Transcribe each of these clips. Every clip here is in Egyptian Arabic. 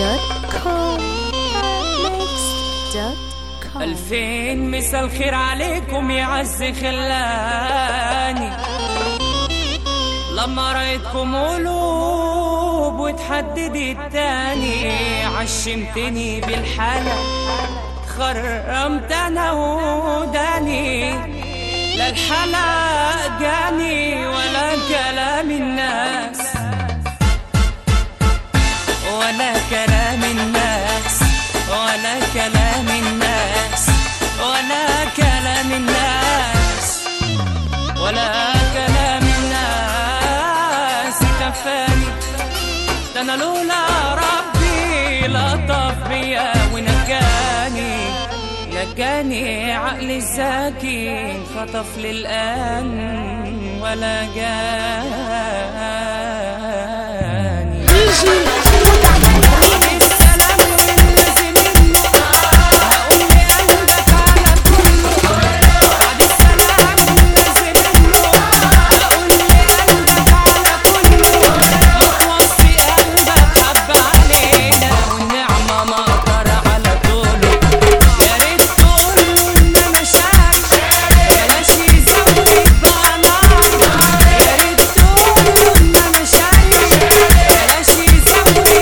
arabmix.com arabmix.com ألفين مسا الخير عليكم يا عز خلاني لما رأيتكم قلوب وتحددت تاني عشمتني بالحالة خرمت أنا وداني لا الحلق جاني ولا كلام الناس ولا كلام الناس ولا كلام الناس ولا كلام الناس ولا كلام الناس كفاني ده انا لولا ربي لطف بيا ونجاني نجاني عقلي الذكي خطف للآن ولا جاني السلام والذي منه هقول لقلبك على كله بعد السلام والذي منه هقول لقلبك على كله ما توصي قلبك حب علينا والنعمة ما اقدر على طوله يا ريت تقوله ان مشاك بلاش يزود بقى نار يا ريت تقوله ان مشاك بلاش يزود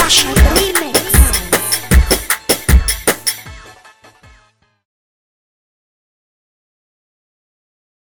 عشرة